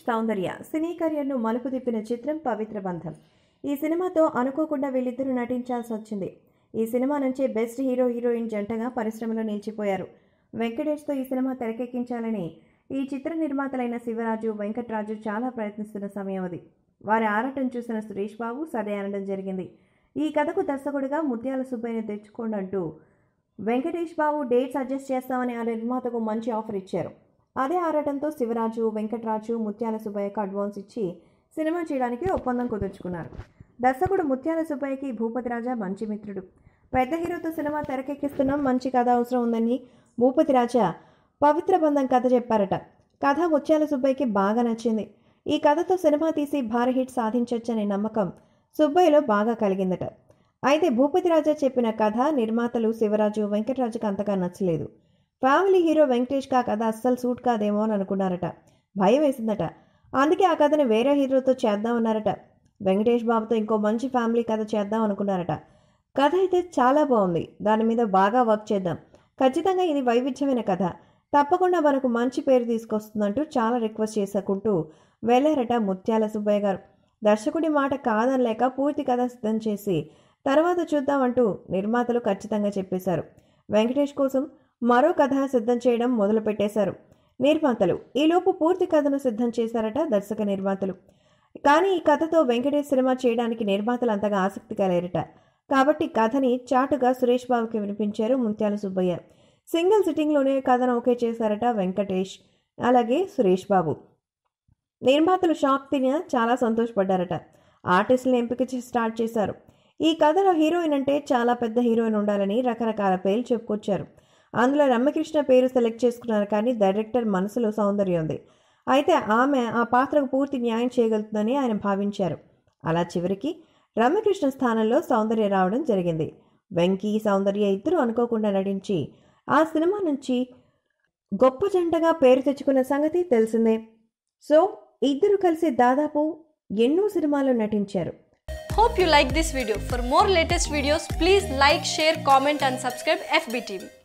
సౌందర్య సినీ కెరియర్ను మలుపు తిప్పిన చిత్రం పవిత్ర బంధం ఈ సినిమాతో అనుకోకుండా వీళ్ళిద్దరూ నటించాల్సి వచ్చింది ఈ సినిమా నుంచే బెస్ట్ హీరో హీరోయిన్ జంటగా పరిశ్రమలో నిలిచిపోయారు వెంకటేష్తో ఈ సినిమా తెరకెక్కించాలని ఈ చిత్ర నిర్మాతలైన శివరాజు వెంకట్రాజు చాలా ప్రయత్నిస్తున్న సమయం అది వారి ఆరాటం చూసిన సురేష్ బాబు సదే అనడం జరిగింది ఈ కథకు దర్శకుడిగా ముత్యాల సుబ్బయ్యని తెచ్చుకోండి అంటూ వెంకటేష్ బాబు డేట్ సజెస్ట్ చేస్తామని ఆ నిర్మాతకు మంచి ఆఫర్ ఇచ్చారు అదే ఆరాటంతో శివరాజు వెంకట్రాజు ముత్యాల సుబ్బయ్యకు అడ్వాన్స్ ఇచ్చి సినిమా చేయడానికి ఒప్పందం కుదుర్చుకున్నారు దర్శకుడు ముత్యాల సుబ్బయ్యకి భూపతి రాజా మంచి మిత్రుడు పెద్ద హీరోతో సినిమా తెరకెక్కిస్తున్నాం మంచి కథ అవసరం ఉందని భూపతి రాజా పవిత్ర బంధం కథ చెప్పారట కథ ముత్యాల సుబ్బయ్యకి బాగా నచ్చింది ఈ కథతో సినిమా తీసి భారీ హిట్ సాధించొచ్చనే నమ్మకం సుబ్బయ్యలో బాగా కలిగిందట అయితే భూపతి రాజా చెప్పిన కథ నిర్మాతలు శివరాజు వెంకటరాజుకు అంతగా నచ్చలేదు ఫ్యామిలీ హీరో వెంకటేష్కి ఆ కథ అస్సలు సూట్ కాదేమో అని అనుకున్నారట భయం వేసిందట అందుకే ఆ కథని వేరే హీరోతో చేద్దామన్నారట వెంకటేష్ బాబుతో ఇంకో మంచి ఫ్యామిలీ కథ చేద్దాం అనుకున్నారట కథ అయితే చాలా బాగుంది దాని మీద బాగా వర్క్ చేద్దాం ఖచ్చితంగా ఇది వైవిధ్యమైన కథ తప్పకుండా మనకు మంచి పేరు తీసుకొస్తుందంటూ చాలా రిక్వెస్ట్ చేసుకుంటూ వెళ్ళారట ముత్యాల సుబ్బయ్య గారు దర్శకుడి మాట కాదనలేక పూర్తి కథ సిద్ధం చేసి తర్వాత చూద్దామంటూ నిర్మాతలు ఖచ్చితంగా చెప్పేశారు వెంకటేష్ కోసం మరో కథ సిద్ధం చేయడం మొదలు పెట్టేశారు నిర్మాతలు ఈలోపు పూర్తి కథను సిద్ధం చేశారట దర్శక నిర్మాతలు కానీ ఈ కథతో వెంకటేష్ సినిమా చేయడానికి నిర్మాతలు అంతగా ఆసక్తిగా లేరట కాబట్టి కథని చాటుగా సురేష్ బాబుకి వినిపించారు ముత్యాల సుబ్బయ్య సింగిల్ సిట్టింగ్లోనే కథను ఓకే చేశారట వెంకటేష్ అలాగే సురేష్ బాబు నిర్మాతలు షాక్ తిన చాలా సంతోషపడ్డారట ఆర్టిస్టులను ఎంపిక చేసి స్టార్ట్ చేశారు ఈ కథలో హీరోయిన్ అంటే చాలా పెద్ద హీరోయిన్ ఉండాలని రకరకాల పేర్లు చెప్పుకొచ్చారు అందులో రమ్యకృష్ణ పేరు సెలెక్ట్ చేసుకున్నారు కానీ డైరెక్టర్ మనసులో సౌందర్యం ఉంది అయితే ఆమె ఆ పాత్రకు పూర్తి న్యాయం చేయగలుగుతుందని ఆయన భావించారు అలా చివరికి రమ్యకృష్ణ స్థానంలో సౌందర్య రావడం జరిగింది వెంకీ సౌందర్య ఇద్దరు అనుకోకుండా నటించి ఆ సినిమా నుంచి గొప్ప జంటగా పేరు తెచ్చుకున్న సంగతి తెలిసిందే సో ఇద్దరు కలిసి దాదాపు ఎన్నో సినిమాల్లో నటించారు Hope you like this video. For more latest videos, please like, share, comment and subscribe FBTV.